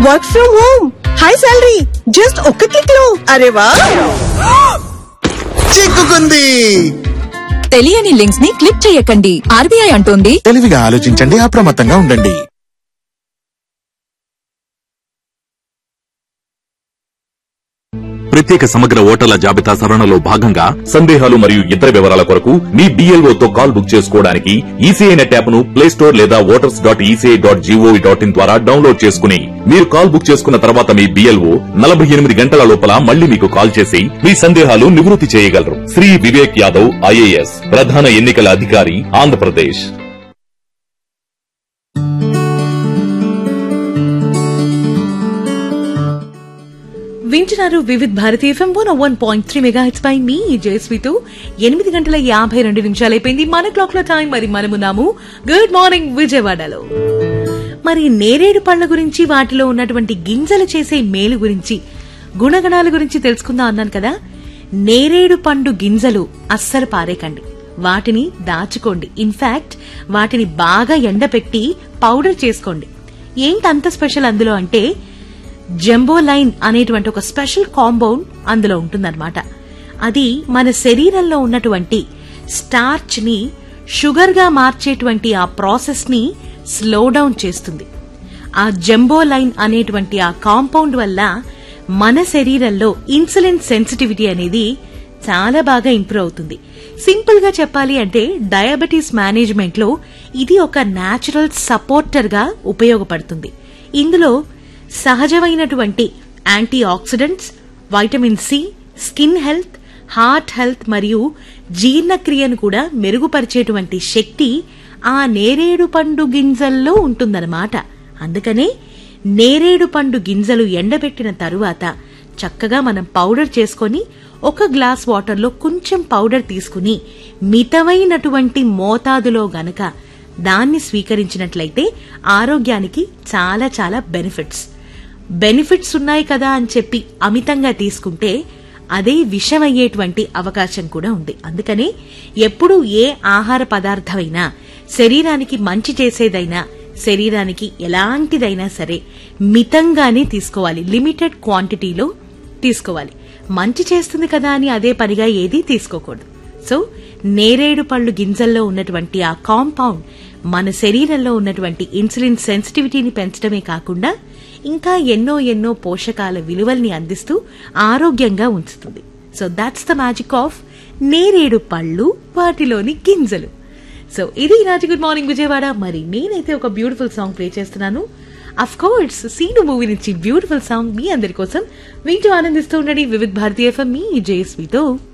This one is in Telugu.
work from home high salary just ఒక్క క్లిక్ లో అరే వా చిక్కుకుంది తెలియని లింక్స్ ని క్లిక్ చేయకండి ఆర్బీఐ అంటోంది తెలివిగా ఆలోచించండి అప్రమత్తంగా ఉండండి ప్రత్యేక సమగ్ర ఓటర్ల జాబితా సవరణలో భాగంగా సందేహాలు మరియు ఇతర వివరాల కొరకు మీ BLO తో కాల్ బుక్ చేసుకోవడానికి ఈసీఐ నెట్ యాప్ ను ప్లే స్టోర్ లేదా voters dot ECI dot GOV dot in ద్వారా డౌన్లోడ్ చేసుకుని మీరు కాల్ బుక్ చేసుకున్న తర్వాత మీ బిఎల్ఓ నలభై ఎనిమిది గంటల లోపల మళ్ళీ మీకు కాల్ చేసి మీ సందేహాలు నివృత్తి చేయగలరు శ్రీ వివేక్ యాదవ్ ఐఏఎస్ ప్రధాన ఎన్నికల అధికారి ఆంధ్రప్రదేశ్ వింటున్నారు Vividh Bharati FM one one point three megahertz పై మీ జయస్వితో ఎనిమిది గంటల యాభై రెండు నిమిషాలు అయిపోయింది మన క్లాక్ లో టైం మరి మనమున్నాము గుడ్ మార్నింగ్ విజయవాడలో మరి నేరేడు పళ్ళ గురించి వాటిలో ఉన్నటువంటి గింజలు చేసే మేలు గురించి గుణగణాల గురించి తెలుసుకుందాం అన్నాను కదా నేరేడు పండు గింజలు అస్సలు పారేకండి వాటిని దాచుకోండి ఇన్ఫాక్ట్ వాటిని బాగా ఎండపెట్టి పౌడర్ చేసుకోండి ఏంటంత స్పెషల్ అందులో అంటే జంబో లైన్ అనేటువంటి ఒక స్పెషల్ కాంపౌండ్ అందులో ఉంటుందన్నమాట అది మన శరీరంలో ఉన్నటువంటి స్టార్చ్ ని షుగర్ గా మార్చేటువంటి ఆ ప్రాసెస్ ని స్లో డౌన్ చేస్తుంది ఆ జంబో లైన్ అనేటువంటి ఆ కాంపౌండ్ వల్ల మన శరీరంలో ఇన్సులిన్ సెన్సిటివిటీ అనేది చాలా బాగా ఇంప్రూవ్ అవుతుంది సింపుల్ గా చెప్పాలి అంటే డయాబెటీస్ మేనేజ్మెంట్ లో ఇది ఒక నేచురల్ సపోర్టర్ గా ఉపయోగపడుతుంది ఇందులో సహజమైనటువంటి antioxidants vitamin C skin health heart health మరియు జీర్ణక్రియను కూడా మెరుగుపరిచేటువంటి శక్తి ఆ నేరేడు పండు గింజల్లో ఉంటుందన్నమాట అందుకనే నేరేడు పండు గింజలు ఎండబెట్టిన తరువాత చక్కగా మనం పౌడర్ చేసుకొని ఒక గ్లాస్ వాటర్లో కొంచెం పౌడర్ తీసుకుని మితమైనటువంటి మోతాదులో గనక దాన్ని స్వీకరించినట్లయితే ఆరోగ్యానికి చాలా చాలా బెనిఫిట్స్ బెనిఫిట్స్ ఉన్నాయి కదా అని చెప్పి అమితంగా తీసుకుంటే అదే విషమయ్యేటువంటి అవకాశం కూడా ఉంది అందుకనే ఎప్పుడు ఏ ఆహార పదార్థమైనా శరీరానికి మంచి చేసేదైనా శరీరానికి ఎలాంటిదైనా సరే మితంగానే తీసుకోవాలి లిమిటెడ్ క్వాంటిటీలో తీసుకోవాలి మంచి చేస్తుంది కదా అని అదే పనిగా ఏదీ తీసుకోకూడదు సో నేరేడు పళ్ళు గింజల్లో ఉన్నటువంటి ఆ కాంపౌండ్ మన శరీరంలో ఉన్నటువంటి ఇన్సులిన్ సెన్సిటివిటీని పెంచడమే కాకుండా ఇంకా ఎన్నో ఎన్నో పోషకాల విలువల్ని అందిస్తూ ఆరోగ్యంగా ఉంచుతుంది so that's the magic of నేరేడు పళ్ళు వాటిలోని గింజలు సో ఇది ఈనాటి గుడ్ మార్నింగ్ విజయవాడ మరి నేనైతే ఒక బ్యూటిఫుల్ సాంగ్ ప్లే చేస్తున్నాను అఫ్ కోర్స్ సీను మూవీ నుంచి బ్యూటిఫుల్ సాంగ్ మీ అందరి కోసం వింటూ ఆనందిస్తూ ఉండండి వివిధ్ భారతీయ ఎఫ్ఎం మీ జేఎస్వితో